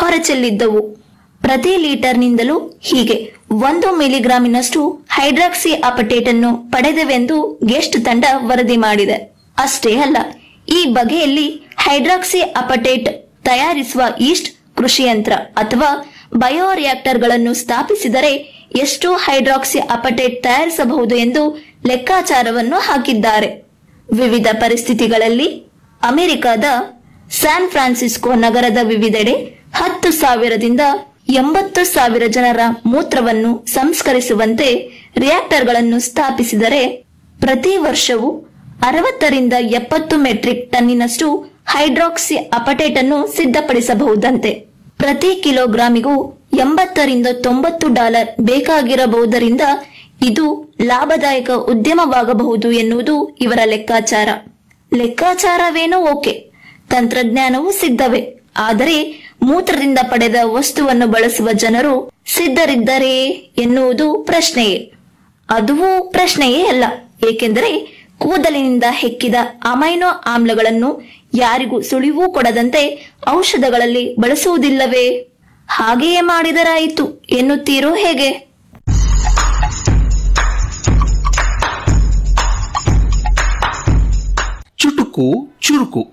ಹೊರಚೆಲ್ಲಿದ್ದವು ಪ್ರತಿ ಲೀಟರ್ನಿಂದಲೂ ಹೀಗೆ ಒಂದು ಮಿಲಿಗ್ರಾಮಿನಷ್ಟು ಹೈಡ್ರಾಕ್ಸಿ ಅಪಟೇಟ್ ಅನ್ನು ಪಡೆದೆವೆಂದು ಗೆಸ್ಟ್ ತಂಡ ವರದಿ ಮಾಡಿದೆ ಅಷ್ಟೇ ಅಲ್ಲ ಈ ಬಗೆಯಲ್ಲಿ ಹೈಡ್ರಾಕ್ಸಿ ಅಪಟೇಟ್ ತಯಾರಿಸುವ ಈಸ್ಟ್ ಕೃಷಿಯಂತ್ರ ಅಥವಾ ಬಯೋರಿಯಾಕ್ಟರ್ಗಳನ್ನು ಸ್ಥಾಪಿಸಿದರೆ ಎಷ್ಟು ಹೈಡ್ರಾಕ್ಸಿ ಅಪಟೇಟ್ ತಯಾರಿಸಬಹುದು ಎಂದು ಲೆಕ್ಕಾಚಾರವನ್ನು ಹಾಕಿದ್ದಾರೆ ವಿವಿಧ ಪರಿಸ್ಥಿತಿಗಳಲ್ಲಿ ಅಮೆರಿಕದ ಸ್ಯಾನ್ ಫ್ರಾನ್ಸಿಸ್ಕೋ ನಗರದ ವಿವಿಧೆಡೆ ಹತ್ತು ಸಾವಿರದಿಂದ ಎಂಬತ್ತು ಸಾವಿರ ಜನರ ಮೂತ್ರವನ್ನು ಸಂಸ್ಕರಿಸುವಂತೆ ರಿಯಾಕ್ಟರ್ಗಳನ್ನು ಸ್ಥಾಪಿಸಿದರೆ ಪ್ರತಿ ವರ್ಷವೂ ಅರವತ್ತರಿಂದ ಎಪ್ಪತ್ತು ಮೆಟ್ರಿಕ್ ಟನ್ನಿನಷ್ಟು ಹೈಡ್ರಾಕ್ಸಿ ಅಪಟೇಟ್ ಅನ್ನು ಸಿದ್ಧಪಡಿಸಬಹುದಂತೆ ಪ್ರತಿ ಕಿಲೋಗ್ರಾಮಿಗೂ ಎಂಬತ್ತರಿಂದ ತೊಂಬತ್ತು ಡಾಲರ್ ಬೇಕಾಗಿರಬಹುದರಿಂದ ಇದು ಲಾಭದಾಯಕ ಉದ್ಯಮವಾಗಬಹುದು ಎನ್ನುವುದು ಇವರ ಲೆಕ್ಕಾಚಾರ ಲೆಕ್ಕಾಚಾರವೇನೋ ಓಕೆ ತಂತ್ರಜ್ಞಾನವೂ ಸಿದ್ಧವೇ ಆದರೆ ಮೂತ್ರದಿಂದ ಪಡೆದ ವಸ್ತುವನ್ನು ಬಳಸುವ ಜನರು ಸಿದ್ಧರಿದ್ದರೇ ಎನ್ನುವುದು ಪ್ರಶ್ನೆಯೇ ಅದುವೂ ಪ್ರಶ್ನೆಯೇ ಅಲ್ಲ ಏಕೆಂದರೆ ಕೂದಲಿನಿಂದ ಹೆಕ್ಕಿದ ಅಮೈನೋ ಆಮ್ಲಗಳನ್ನು ಯಾರಿಗೂ ಸುಳಿವೂ ಕೊಡದಂತೆ ಔಷಧಗಳಲ್ಲಿ ಬಳಸುವುದಿಲ್ಲವೇ ಹಾಗೆಯೇ ಮಾಡಿದರಾಯಿತು ಎನ್ನುತ್ತೀರೋ ಹೇಗೆ ಚುಟುಕು ಚುರುಕು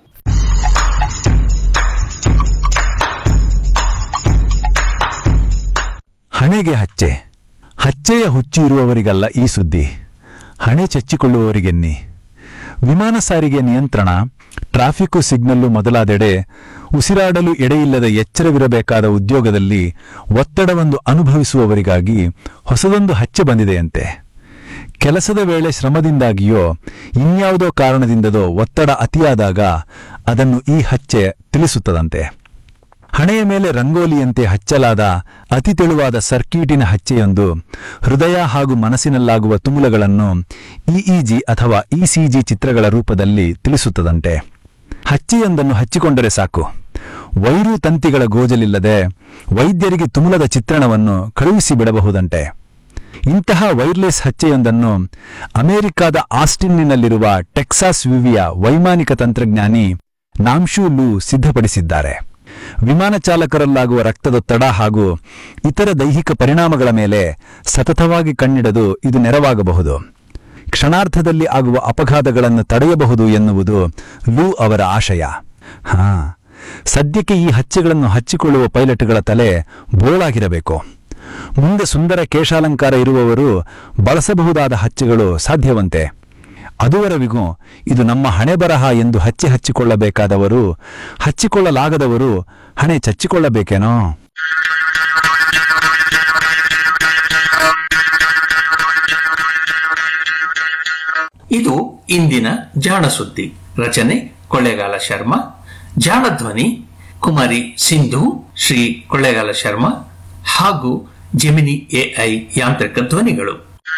ಹಣೆಗೆ ಹಚ್ಚೆ ಹಚ್ಚೆಯ ಹುಚ್ಚು ಇರುವವರಿಗಲ್ಲ ಈ ಸುದ್ದಿ ಹಣೆ ಚಚ್ಚಿಕೊಳ್ಳುವವರಿಗೆನ್ನಿ ವಿಮಾನ ಸಾರಿಗೆ ನಿಯಂತ್ರಣ ಟ್ರಾಫಿಕ್ಕು ಸಿಗ್ನಲ್ಲು ಮೊದಲಾದೆಡೆ ಉಸಿರಾಡಲು ಎಡೆಯಿಲ್ಲದ ಎಚ್ಚರವಿರಬೇಕಾದ ಉದ್ಯೋಗದಲ್ಲಿ ಒತ್ತಡವನ್ನು ಅನುಭವಿಸುವವರಿಗಾಗಿ ಹೊಸದೊಂದು ಹಚ್ಚೆ ಬಂದಿದೆಯಂತೆ ಕೆಲಸದ ವೇಳೆ ಶ್ರಮದಿಂದಾಗಿಯೋ ಇನ್ಯಾವುದೋ ಕಾರಣದಿಂದದೋ ಒತ್ತಡ ಅತಿಯಾದಾಗ ಅದನ್ನು ಈ ಹಚ್ಚೆ ತಿಳಿಸುತ್ತದಂತೆ ಹಣೆಯ ಮೇಲೆ ರಂಗೋಲಿಯಂತೆ ಹಚ್ಚಲಾದ ಅತಿ ತೆಳುವಾದ ಸರ್ಕ್ಯೂಟಿನ ಹಚ್ಚೆಯೊಂದು ಹೃದಯ ಹಾಗೂ ಮನಸ್ಸಿನಲ್ಲಾಗುವ ತುಮುಲಗಳನ್ನು ಇಇಜಿ ಅಥವಾ ಇಸಿಜಿ ಚಿತ್ರಗಳ ರೂಪದಲ್ಲಿ ತಿಳಿಸುತ್ತದಂತೆ ಹಚ್ಚೆಯೊಂದನ್ನು ಹಚ್ಚಿಕೊಂಡರೆ ಸಾಕು ವೈರು ತಂತಿಗಳ ಗೋಜಲಿಲ್ಲದೆ ವೈದ್ಯರಿಗೆ ತುಮುಲದ ಚಿತ್ರಣವನ್ನು ಕಳುಹಿಸಿ ಬಿಡಬಹುದಂತೆ ಇಂತಹ ವೈರ್ಲೆಸ್ ಹಚ್ಚೆಯೊಂದನ್ನು ಅಮೆರಿಕಾದ ಆಸ್ಟಿನ್ನಿನಲ್ಲಿರುವ ಟೆಕ್ಸಾಸ್ ವಿವಿಯ ವೈಮಾನಿಕ ತಂತ್ರಜ್ಞಾನಿ ನಾಮ್ಶೂ ಲೂ ಸಿದ್ಧಪಡಿಸಿದ್ದಾರೆ ವಿಮಾನ ಚಾಲಕರಲ್ಲಾಗುವ ರಕ್ತದೊತ್ತಡ ಹಾಗೂ ಇತರ ದೈಹಿಕ ಪರಿಣಾಮಗಳ ಮೇಲೆ ಸತತವಾಗಿ ಕಣ್ಣಿಡದು ಇದು ನೆರವಾಗಬಹುದು ಕ್ಷಣಾರ್ಧದಲ್ಲಿ ಆಗುವ ಅಪಘಾತಗಳನ್ನು ತಡೆಯಬಹುದು ಎನ್ನುವುದು ಲೂ ಅವರ ಆಶಯ ಹಾ ಸದ್ಯಕ್ಕೆ ಈ ಹಚ್ಚೆಗಳನ್ನು ಹಚ್ಚಿಕೊಳ್ಳುವ ಪೈಲಟ್ಗಳ ತಲೆ ಬೋಳಾಗಿರಬೇಕು ಮುಂದೆ ಸುಂದರ ಕೇಶಾಲಂಕಾರ ಇರುವವರು ಬಳಸಬಹುದಾದ ಹಚ್ಚೆಗಳು ಸಾಧ್ಯವಂತೆ ಅದುವರೆವಿಗೂ ಇದು ನಮ್ಮ ಹಣೆ ಬರಹ ಎಂದು ಹಚ್ಚಿ ಹಚ್ಚಿಕೊಳ್ಳಬೇಕಾದವರು ಹಚ್ಚಿಕೊಳ್ಳಲಾಗದವರು ಹಣೆ ಚಚ್ಚಿಕೊಳ್ಳಬೇಕೇನೋ ಇದು ಇಂದಿನ ಜಾಣ ಸುದ್ದಿ ರಚನೆ ಕೊಳ್ಳೇಗಾಲ ಶರ್ಮಾ ಜಾಣ ಧ್ವನಿ ಕುಮಾರಿ ಸಿಂಧು ಶ್ರೀ ಕೊಳ್ಳೇಗಾಲ ಶರ್ಮಾ ಹಾಗೂ ಜೆಮಿನಿ ಎಐ ಯಾಂತ್ರಿಕ ಧ್ವನಿಗಳು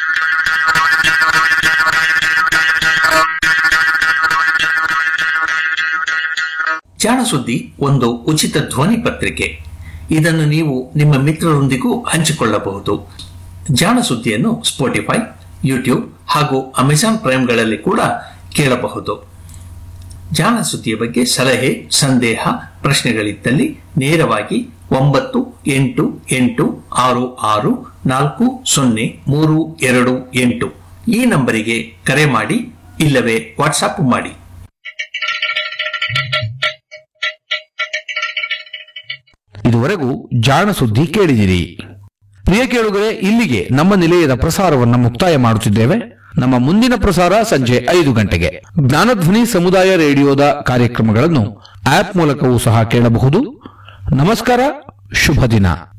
ಜಾಣ ಸುದ್ದಿ ಒಂದು ಉಚಿತ ಧ್ವನಿ ಪತ್ರಿಕೆ ಇದನ್ನು ನೀವು ನಿಮ್ಮ ಮಿತ್ರರೊಂದಿಗೂ ಹಂಚಿಕೊಳ್ಳಬಹುದು ಜಾಣ ಸುದ್ದಿಯನ್ನು ಸ್ಪೋಟಿಫೈ ಯೂಟ್ಯೂಬ್ ಹಾಗೂ ಅಮೆಜಾನ್ ಪ್ರೈಮ್ಗಳಲ್ಲಿ ಕೂಡ ಕೇಳಬಹುದು ಜಾಣ ಸುದ್ದಿಯ ಬಗ್ಗೆ ಸಲಹೆ ಸಂದೇಹ ಪ್ರಶ್ನೆಗಳಿದ್ದಲ್ಲಿ ನೇರವಾಗಿ ಒಂಬತ್ತು ಎಂಟು ಎಂಟು ಆರು ಆರು ನಾಲ್ಕು ಸೊನ್ನೆ ಮೂರು ಎರಡು ಎಂಟು ಈ ನಂಬರಿಗೆ ಕರೆ ಮಾಡಿ ಇಲ್ಲವೇ ವಾಟ್ಸಾಪ್ ಮಾಡಿ ಇದುವರೆಗೂ ಜಾಣ ಸುದ್ದಿ ಕೇಳಿದಿರಿ ಪ್ರಿಯ ಕೇಳುಗರೆ ಇಲ್ಲಿಗೆ ನಮ್ಮ ನಿಲಯದ ಪ್ರಸಾರವನ್ನು ಮುಕ್ತಾಯ ಮಾಡುತ್ತಿದ್ದೇವೆ ನಮ್ಮ ಮುಂದಿನ ಪ್ರಸಾರ ಸಂಜೆ ಐದು ಗಂಟೆಗೆ ಜ್ಞಾನಧ್ವನಿ ಸಮುದಾಯ ರೇಡಿಯೋದ ಕಾರ್ಯಕ್ರಮಗಳನ್ನು ಆಪ್ ಮೂಲಕವೂ ಸಹ ಕೇಳಬಹುದು ನಮಸ್ಕಾರ ಶುಭ ದಿನ